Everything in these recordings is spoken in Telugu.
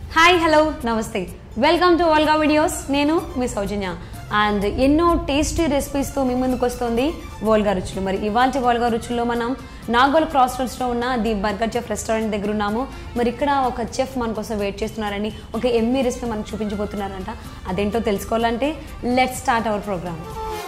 హాయ్ హలో నమస్తే వెల్కమ్ టు వల్గా వీడియోస్ నేను మీ సౌజన్య అండ్ ఎన్నో టేస్టీ రెసిపీస్తో మీ ముందుకు వస్తుంది వోల్గా రుచులు మరి ఇవాళ వోల్గా రుచుల్లో మనం నాగోల్ క్రాస్ రోడ్స్లో ఉన్న ది బర్గర్ చెఫ్ రెస్టారెంట్ దగ్గర ఉన్నాము మరి ఇక్కడ ఒక చెఫ్ మన కోసం వెయిట్ చేస్తున్నారని ఒక ఎమ్మీ రెసిపీ మనకు చూపించబోతున్నారంట అదేంటో తెలుసుకోవాలంటే let start our program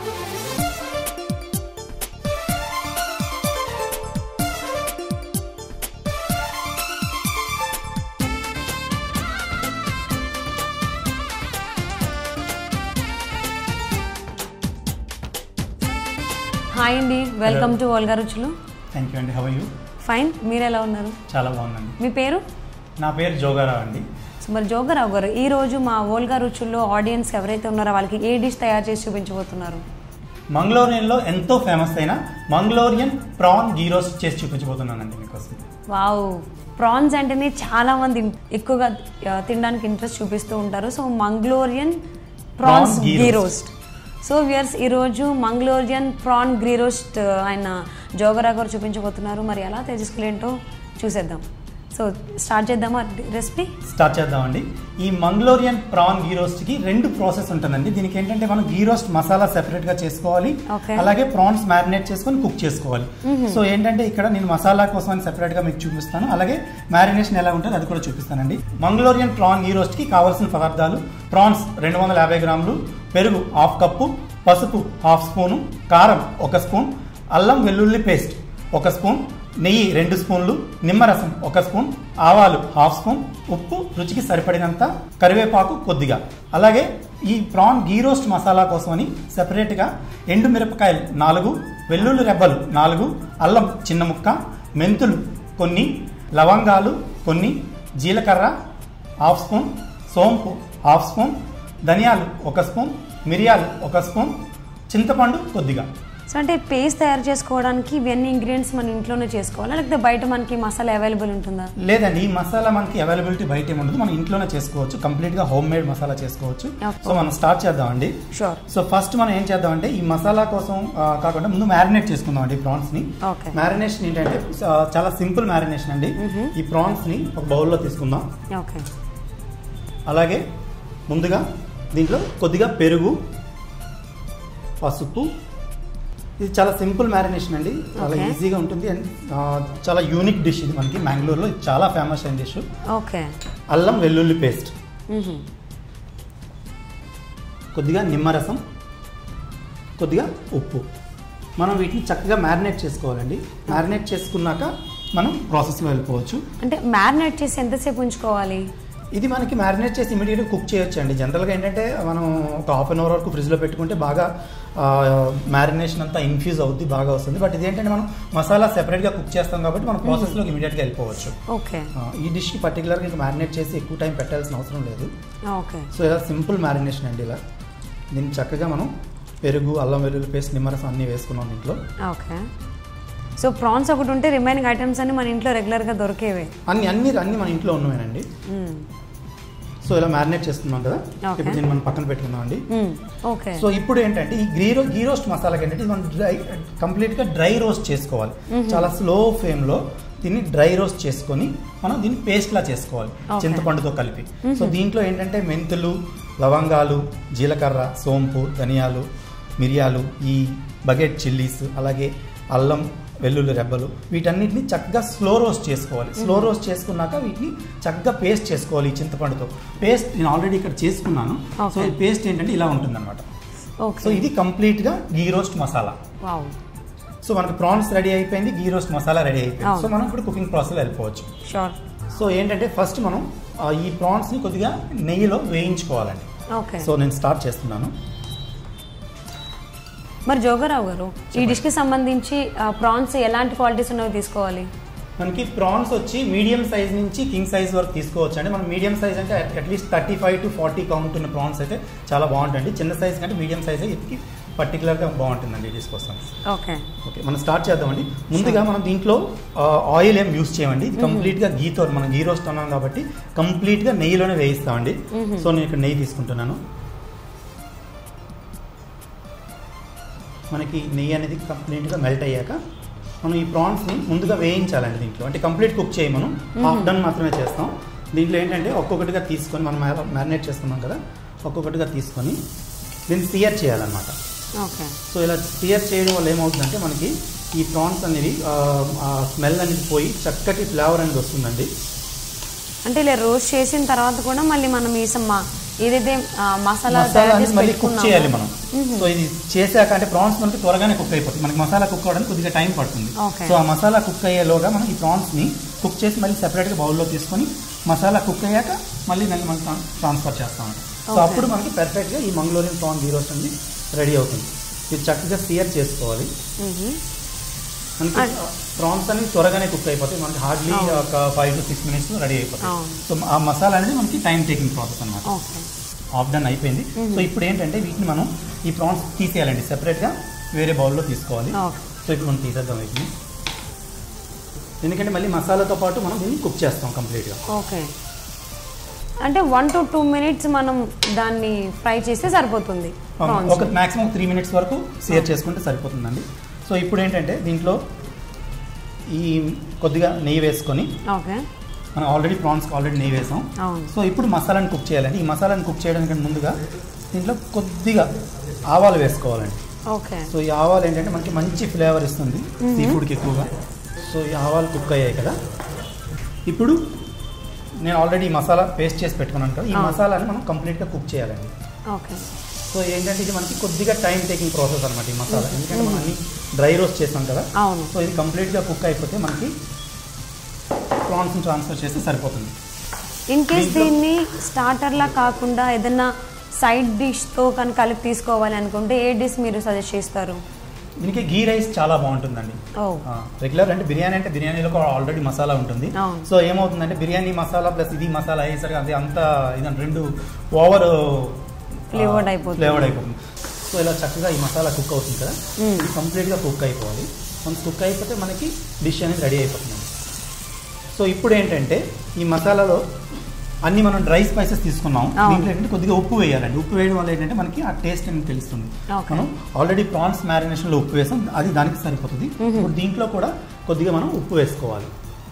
hi అండి వెల్కమ్ టు వోల్గా రుచులు థ్యాంక్ యూ అండి హవ్ యూ ఫైన్ మీరు ఎలా ఉన్నారు చాలా బాగుందండి మీ పేరు నా పేరు జోగారావు అండి సో మరి జోగరావు గారు ఈ రోజు మా ఓల్గా రుచుల్లో ఆడియన్స్ ఎవరైతే ఉన్నారో వాళ్ళకి ఏ డిష్ తయారు చేసి చూపించబోతున్నారు మంగళూరియన్లో ఎంతో ఫేమస్ అయిన మంగళూరియన్ ప్రాన్ గీ రోస్ట్ చేసి చూపించబోతున్నానండి మీకోసం వావ్ ప్రాన్స్ అంటేనే చాలా మంది ఎక్కువగా ఆ, తినడానికి ఇంట్రెస్ట్ చూపిస్తూ ఉంటారు so Mangalorean prawns Prawn ghee ghee roast. Roast so viewers ఈరోజు మంగ్లోరియన్ ప్రాన్ గీ రోస్ట్ ఆయన జోగరా గారు చూపించబోతున్నారు మరి ఎలా తెలుసుకోలేంటో చూసేద్దాం సో స్టార్ట్ చేద్దామా రెసిపీ స్టార్ట్ చేద్దామండి ఈ మంగళూరియన్ ప్రాన్ గీ రోస్ట్కి రెండు ప్రాసెస్ ఉంటుందండి దీనికి ఏంటంటే మనం గీ రోస్ట్ మసాలా సెపరేట్గా చేసుకోవాలి Okay. అలాగే ప్రాన్స్ మ్యారినేట్ చేసుకొని కుక్ చేసుకోవాలి సో ఏంటంటే ఇక్కడ నేను మసాలా కోసం అని సెపరేట్గా మీకు చూపిస్తాను అలాగే మ్యారినేషన్ ఎలా ఉంటుందో అది కూడా చూపిస్తానండి మంగళూరియన్ ప్రాన్ గీ రోస్ట్కి కావాల్సిన పదార్థాలు ప్రాన్స్ రెండు వందల యాభై గ్రాములు పెరుగు హాఫ్ కప్పు పసుపు హాఫ్ స్పూను కారం ఒక స్పూన్ అల్లం వెల్లుల్లి పేస్ట్ ఒక స్పూన్ నెయ్యి రెండు స్పూన్లు నిమ్మరసం ఒక స్పూన్ ఆవాలు హాఫ్ స్పూన్ ఉప్పు రుచికి సరిపడినంత కరివేపాకు కొద్దిగా అలాగే ఈ ప్రాన్ గీ రోస్ట్ మసాలా కోసమని సెపరేట్గా ఎండు మిరపకాయలు నాలుగు వెల్లుల్లి రెబ్బలు నాలుగు అల్లం చిన్న ముక్క మెంతులు కొన్ని లవంగాలు కొన్ని జీలకర్ర హాఫ్ స్పూన్ సోంపు హాఫ్ స్పూన్ ధనియాలు ఒక స్పూన్ మిరియాలు ఒక స్పూన్ చింతపండు కొద్దిగా సో అంటే పేస్ట్ తయారు చేసుకోవడానికి ఇవన్నీ ఇంగ్రీడియంట్స్ మన ఇంట్లోనే చేసుకోవాలా లేకపోతే బయట మనకి మసాలా అవైలబుల్ ఉంటుందా లేదండి ఈ మసాలా మనకి అవైలబిలిటీ బయట ఏమి ఉండదు మనం ఇంట్లోనే చేసుకోవచ్చు కంప్లీట్ గా హోమ్ మేడ్ మసాలా చేసుకోవచ్చు Okay. సో మనం స్టార్ట్ చేద్దామండి షూర్ సో ఫస్ట్ మనం ఏం చేద్దామంటే ఈ మసాలా కోసం ఆ, కాకుండా ముందు మ్యారినేట్ చేసుకుందాం అండి ప్రాన్స్ ని Okay. మ్యారినేషన్ ఏంటంటే ఆ, చాలా సింపుల్ మ్యారినేషన్ అండి ఈ ప్రాన్స్ ని ఒక బౌల్లో తీసుకుందాం ఓకే అలాగే ముందుగా దీంట్లో కొద్దిగా పెరుగు పసుపు ఇది చాలా సింపుల్ మ్యారినేషన్ అండి చాలా Okay. ఈజీగా ఉంటుంది అండ్ ఆ, చాలా యూనిక్ డిష్ ఇది మనకి మ్యాంగ్లూర్లో ఇది చాలా ఫేమస్ అయిన డిష్ ఓకే అల్లం వెల్లుల్లి పేస్ట్ కొద్దిగా నిమ్మరసం కొద్దిగా ఉప్పు మనం వీటిని చక్కగా మ్యారినేట్ చేసుకోవాలండి మ్యారినేట్ చేసుకున్నాక మనం ప్రాసెస్లో వెళ్ళిపోవచ్చు అంటే మ్యారినేట్ చేసి ఎంతసేపు ఉంచుకోవాలి ఇది మనకి మ్యారినేట్ చేసి ఇమీడియట్గా కుక్ చేయొచ్చు అండి జనరల్గా ఏంటంటే మనం ఒక హాఫ్ అన్ అవర్ వరకు ఫ్రిడ్జ్లో పెట్టుకుంటే బాగా మ్యారినేషన్ అంతా ఇన్ఫ్యూజ్ అవుద్ది బాగా వస్తుంది బట్ ఇదేంటంటే మనం మసాలా సెపరేట్గా కుక్ చేస్తాం కాబట్టి మనం ప్రాసెస్లోకి ఇమీడియట్గా వెళ్ళిపోవచ్చు ఓకే ఆ, ఈ డిష్కి పర్టికులర్గా ఇంకా మ్యారినేట్ చేసి ఎక్కువ టైం పెట్టాల్సిన అవసరం లేదు ఓకే సో ఇలా సింపుల్ మ్యారినేషన్ అండి ఇలా దీన్ని చక్కగా మనం పెరుగు అల్లం వెల్లుల్లి పేస్ట్ నిమ్మరసం అన్నీ వేసుకున్నాం దీంట్లో ఓకే సో ప్రాన్స్ ఒకటి ఉంటే రిమైనింగ్ ఐటమ్స్ అన్ని మన ఇంట్లో రెగ్యులర్గా దొరికేవే అన్ని అన్ని అన్ని మన ఇంట్లో ఉన్నవేనండి మ్మ్. సో ఇలా మ్యారినేట్ చేసుకున్నాం కదా Okay. ఇప్పుడు దీన్ని మనం పక్కన పెట్టుకుందాం అండి మ్మ్. ఓకే సో ఇప్పుడు ఏంటంటే ఈ గ్రీ రో గీ రోస్ట్ మసాలాకి ఏంటంటే ఇది మనం డ్రై కంప్లీట్గా డ్రై రోస్ట్ చేసుకోవాలి చాలా స్లో ఫ్లేమ్లో దీన్ని డ్రై రోస్ట్ చేసుకొని మనం దీన్ని పేస్ట్ లా చేసుకోవాలి Okay. చింతపండుతో కలిపి సో దీంట్లో ఏంటంటే మెంతులు లవంగాలు జీలకర్ర సోంపు ధనియాలు మిరియాలు ఈ బకెట్ చిల్లీస్ అలాగే అల్లం వెల్లుల్లి రెబ్బలు వీటన్నిటిని చక్కగా స్లో రోస్ట్ చేసుకోవాలి స్లో రోస్ట్ చేసుకున్నాక వీటిని చక్కగా పేస్ట్ చేసుకోవాలి ఈ చింతపండుతో పేస్ట్ నేను ఆల్రెడీ ఇక్కడ చేసుకున్నాను సో Okay. ఈ పేస్ట్ ఏంటంటే ఇలా ఉంటుందన్నమాట సో ఓకే ఇది కంప్లీట్గా ghee roast masala wow so మనకి ప్రాన్స్ రెడీ అయిపోయింది గీ రోస్ట్ మసాలా రెడీ అయిపోయింది అవును. సో మనం ఇప్పుడు కుకింగ్ ప్రాసెస్ వెళ్ళిపోవచ్చు షూర్ సో ఏంటంటే ఫస్ట్ మనం ఆ, ఈ ప్రాన్స్ని కొద్దిగా నెయ్యిలో వేయించుకోవాలండి ఓకే సో నేను స్టార్ట్ చేస్తున్నాను మరి జోగరావు గారు ఈ డిష్కి సంబంధించి ప్రాన్స్ ఎలాంటి క్వాలిటీస్ ఉన్నవి తీసుకోవాలి మనకి ప్రాన్స్ వచ్చి మీడియం సైజ్ నుంచి కింగ్ సైజ్ వరకు తీసుకోవచ్చు అండి మనం మీడియం సైజ్ అంటే at least thirty five to forty count ఉన్న ప్రాన్స్ అయితే చాలా బాగుంటుంది చిన్న సైజ్ కంటే మీడియం సైజ్ ఇది పర్టికులర్గా బాగుంటుందండి డిష్ కోసం ఓకే ఓకే మనం స్టార్ట్ చేద్దామండి ముందుగా మనం దీంట్లో ఆ, ఆయిల్ ఏం యూస్ చేయమండి ఇది కంప్లీట్గా గీతో మనం గీ రోస్ట్ అన్నాం కాబట్టి కంప్లీట్గా నెయ్యిలోనే వేయిస్తామండి సో నేను ఇక్కడ నెయ్యి తీసుకుంటున్నాను మనకి నెయ్యి అనేది కంప్లీట్గా మెల్ట్ అయ్యాక మనం ఈ ప్రాన్స్ని ముందుగా వేయించాలండి దీంట్లో అంటే కంప్లీట్ కుక్ చేయి మనం హాఫ్ డన్ మాత్రమే చేస్తాం దీంట్లో ఏంటంటే ఒక్కొక్కటిగా తీసుకొని మనం మ్యారినేట్ చేస్తున్నాం కదా ఒక్కొక్కటిగా తీసుకొని దీన్ని సియర్ చేయాలన్నమాట ఓకే సో ఇలా సియర్ చేయడం వల్ల ఏమవుతుందంటే మనకి ఈ ప్రాన్స్ అనేవి ఆ స్మెల్ అనేది పోయి చక్కటి ఫ్లేవర్ అనేది వస్తుందండి అంటే ఇలా రోస్ట్ చేసిన తర్వాత కూడా మళ్ళీ మనం ఈ సమ్మ ఏదైతే ఆ, మసాలా మసాలా తయారు అనేది చేసి మళ్ళీ కుక్ పెట్టుకున్నామో, చేయాలి మనం సో ఇది చేశాక అంటే ప్రాన్స్ మనకి త్వరగానే కుక్ అయిపోతుంది మనకి మసాలా కుక్ అవ్వడానికి కొద్దిగా టైం పడుతుంది Okay. సో ఆ మసాలా కుక్ అయ్యేలోగా మనం ఈ ప్రాన్స్ ని కుక్ చేసి మళ్ళీ సెపరేట్ గా బౌల్లో తీసుకొని మసాలా కుక్ అయ్యాక మళ్ళీ దాన్ని మనం ట్రాన్స్ఫర్ చేస్తాం సో Okay. అప్పుడు మనకి పర్ఫెక్ట్ గా ఈ మంగళూరియన్ ప్రాన్ గీ రోస్ట్ అనేది రెడీ అవుతుంది ఇది చక్కగా సియర్ చేసుకోవాలి మ్మ్. మనకి ప్రాన్స్ అనేవి త్వరగానే కుక్ అయిపోతాయి మనకి హార్డ్లీ అవును. ఒక five to six minutes ready అయిపోతాయి అవును. సో ఆ మసాలా అనేది మనకి టైం టేకింగ్ ప్రాసెస్ అన్నమాట ఓకే ఆఫ్ డన్ అయిపోయింది సో ఇప్పుడు ఏంటంటే వీటిని మనం ఈ ప్రాన్స్ తీసేయాలండి సెపరేట్గా వేరే బౌల్లో తీసుకోవాలి ఓకే సో ఇప్పుడు మనం తీసేద్దాం వీటిని ఎందుకంటే మళ్ళీ మసాలాతో పాటు మనం దీన్ని కుక్ చేస్తాం కంప్లీట్గా ఓకే అంటే వన్ టు టూ మినిట్స్ మనం దాన్ని ఫ్రై చేస్తే సరిపోతుంది prawns ఒక ని. మాక్సిమం త్రీ మినిట్స్ వరకు సేర్ చేసుకుంటే సరిపోతుందండి సో ఇప్పుడు ఏంటంటే దీంట్లో ఈ కొద్దిగా నెయ్యి వేసుకొని ఓకే మనం ఆల్రెడీ ప్రాన్స్కి ఆల్రెడీ నెయ్యి వేసాం అవును సో ఇప్పుడు మసాలాని కుక్ చేయాలండి ఈ మసాలాని కుక్ చేయడానికి ముందుగా దీంట్లో కొద్దిగా ఆవాలు వేసుకోవాలండి ఓకే సో ఈ ఆవాలు ఏంటంటే మనకి మంచి ఫ్లేవర్ ఇస్తుంది సీ ఫుడ్కి ఎక్కువగా సో ఈ ఆవాలు కుక్ అయ్యాయి కదా ఇప్పుడు నేను ఆల్రెడీ ఈ మసాలా పేస్ట్ చేసి పెట్టుకున్నాను కదా ఈ ఆ. మసాలాని మనం కంప్లీట్గా కుక్ చేయాలండి ఓకే సో ఏంటంటే ఇది మనకి కొద్దిగా టైం టేకింగ్ ప్రాసెస్ అనమాట ఈ మసాలా ఎందుకంటే మనం అన్ని డ్రై రోస్ట్ చేసాం కదా అవును సో ఇది కంప్లీట్గా కుక్ అయిపోతే మనకి ప్రాన్స్ని ట్రాన్స్ఫర్ చేస్తే సరిపోతుంది ఇన్ కేస్ దీంట్లో- దీన్ని స్టార్టర్ లా కాకుండా ఏదైనా సైడ్ డిష్ తో కానీ కలిపి తీసుకోవాలి అనుకుంటే ఏ డిష్ మీరు సజెస్ట్ చేస్తారు దీనికి గీ రైస్ చాలా బాగుంటుందండి ఓ రెగ్యులర్ అంటే బిర్యానీ అంటే బిర్యానీలో కూడా ఆల్రెడీ మసాలా ఉంటుంది అవును. సో ఏమవుతుందంటే బిర్యానీ మసాలా ప్లస్ ఇది మసాలా అయ్యేసరికి అది అంతా ఇదంతా రెండు ఓవర్ Flavored అయిపోతుంది. ఫ్లేవర్డ్ అయిపోతుంది సో ఇలా చక్కగా ఈ మసాలా కుక్ అవుతుంది కదా Mm. ఇది కంప్లీట్గా కుక్ అయిపోవాలి మనకి కుక్ అయిపోతే మనకి డిష్ అనేది రెడీ అయిపోతుంది సో ఇప్పుడు ఏంటంటే ఈ మసాలాలో అన్ని మనం డ్రై స్పైసెస్ తీసుకున్నాం అవును. దీంట్లో ఏంటంటే కొద్దిగా ఉప్పు వేయాలండి ఉప్పు వేయడం వల్ల ఏంటంటే మనకి ఆ టేస్ట్ అనేది తెలుస్తుంది Okay. మనం ఆల్రెడీ ప్రాన్స్ మ్యారినేషన్ లో ఉప్పు వేసాం అది దానికి సరిపోతుంది ఇప్పుడు దీంట్లో కూడా కొద్దిగా మనం ఉప్పు వేసుకోవాలి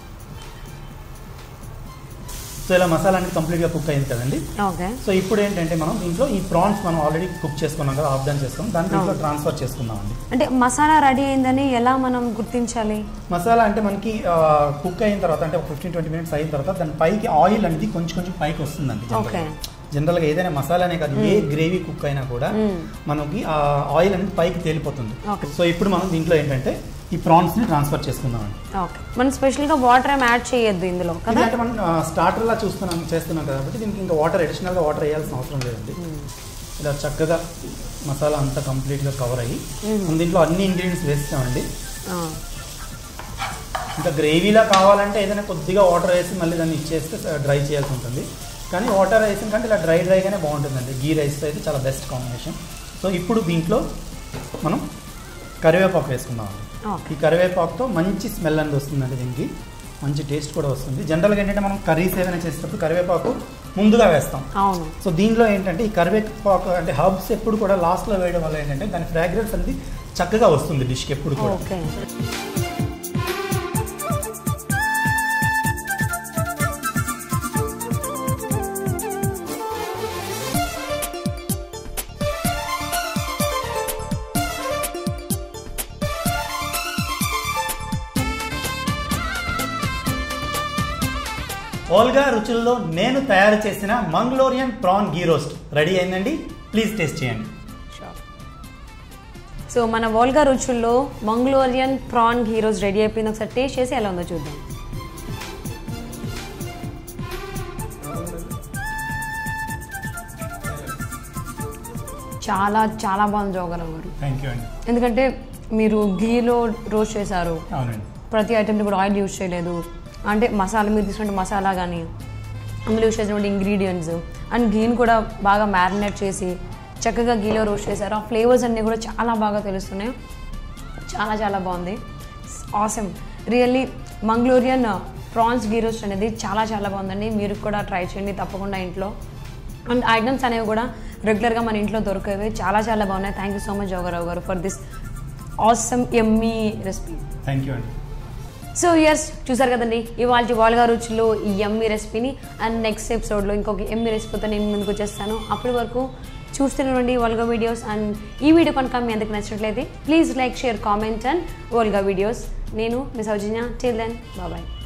సో ఇలా మసాలా అనేది కంప్లీట్ గా కుక్ అయింది కదండి ఓకే సో ఇప్పుడు ఏంటంటే మనం దీంట్లో ఈ ప్రాన్స్ మనం ఆల్రెడీ కుక్ చేసుకున్నాం కదా ఆఫ్ డన్ చేసుకున్నాం దాన్ని దీంట్లో అవును. ట్రాన్స్ఫర్ చేసుకుందామండి అంటే మసాలా రెడీ అయిందని ఎలా మనం గుర్తించాలి మసాలా అంటే మనకి కుక్ అయిన తర్వాత అంటే ఒక ఫిఫ్టీన్ ట్వంటీ మినిట్స్ అయిన తర్వాత దాని పైకి ఆయిల్ అనేది కొంచెం కొంచెం పైకి వస్తుందండి ఓకే జనరల్ గా ఏదైనా మసాలానే కాదు ఏ గ్రేవీ కుక్ అయినా కూడా మ్మ్. మనకి ఆ ఆయిల్ అనేది పైకి తేలిపోతుంది Okay. సో ఇప్పుడు మనం దీంట్లో ఏంటంటే ఈ ప్రాన్స్ ని ట్రాన్స్ఫర్ చేసుకుందామండి ఓకే మనం స్పెషల్ గా వాటర్ ఏం యాడ్ చేయొద్దు ఇందులో కదా ఎందుకంటే మనం స్టార్టర్ లా చూస్తున్నాం చేస్తున్నాం కాబట్టి దీనికి ఇంకా వాటర్ అడిషనల్ గా వాటర్ వేయాల్సిన అవసరం లేదండి ఇలా చక్కగా మసాలా అంతా కంప్లీట్ గా కవర్ అయ్యి మ్మ్. మనం దీంట్లో అన్ని ఇంగ్రీడియంట్స్ వేస్తామండి ఆ, ఇంకా గ్రేవీలా కావాలంటే ఏదైనా కొద్దిగా వాటర్ వేసి మళ్ళీ దాన్ని ఇచ్చేస్తే డ్రై చేయాల్సి ఉంటుంది కానీ వాటర్ వేసిన కంటే ఇలా డ్రై డ్రైగానే బాగుంటుందండి గీ రైస్ అయితే చాలా బెస్ట్ కాంబినేషన్ సో ఇప్పుడు దీంట్లో మనం కరివేపాకు వేసుకుందామండి ఓకే ఈ కరివేపాకుతో మంచి స్మెల్ అనేది వస్తుందండి దీనికి మంచి టేస్ట్ కూడా వస్తుంది జనరల్గా ఏంటంటే మనం కర్రీస్ ఏదైనా చేసేటప్పుడు కరివేపాకు ముందుగా వేస్తాం అవును సో దీనిలో ఏంటంటే ఈ కరివేపాకు అంటే హర్బ్స్ ఎప్పుడు కూడా లాస్ట్లో వేయడం వల్ల ఏంటంటే దాని ఫ్రాగ్రెన్స్ అనేది చక్కగా వస్తుంది డిష్కి ఎప్పుడు కూడా ఓకే ఓల్గా రుచుల్లో నేను తయారు చేసిన Mangalorean prawn ghee roast ready అయిందండి ప్లీజ్ టేస్ట్ చేయండి సో మన వోల్గా రుచుల్లో మంగళోరియన్ ప్రాన్ హీరోస్ రెడీ అయిపోయింది ఒకసారి టేస్ట్ చేసి ఎలా ఉందో చూద్దాం చాలా చాలా బాగుంది జోగరావు గారు థ్యాంక్ యూ అండి ఎందుకంటే మీరు గీలో రోస్ట్ చేశారు అవునండి ప్రతి ఐటెంని కూడా ఆయిల్ యూజ్ చేయలేదు అంటే మసాలా మీరు తీసుకుంటే మసాలా కానీ అందులో యూజ్ చేసినటువంటి ఇంగ్రీడియంట్స్ అండ్ గీని కూడా బాగా మ్యారినేట్ చేసి చక్కగా గీలో రోస్ట్ చేశారు ఆ ఫ్లేవర్స్ అన్నీ కూడా చాలా బాగా తెలుస్తున్నాయి చాలా చాలా బాగుంది awesome really Mangalorean prawns ghee roast అనేది చాలా చాలా బాగుందండి మీరు కూడా ట్రై చేయండి తప్పకుండా ఇంట్లో అండ్ ఐటమ్స్ అనేవి కూడా రెగ్యులర్గా మన ఇంట్లో దొరికేవి చాలా చాలా బాగున్నాయి thank you so much Jogarao గారు for this awesome yummy recipe thank you అండి సో ఇయర్స్ చూసారు కదండి ఇవాళ వాల్గా రుచిలో ఈ ఎమ్మి రెసిపీని అండ్ నెక్స్ట్ ఎపిసోడ్లో ఇంకొక ఎమ్మి రెసిపీతో నేను ముందుకు వచ్చేస్తాను అప్పటి వరకు చూస్తూనే వోల్గా వీడియోస్ అండ్ ఈ వీడియో కనుక మీ అందరికి నచ్చినట్లయితే please like share comment and Volga videos నేను మీ సౌజన్య టిల్ దెన్ బాబాయ్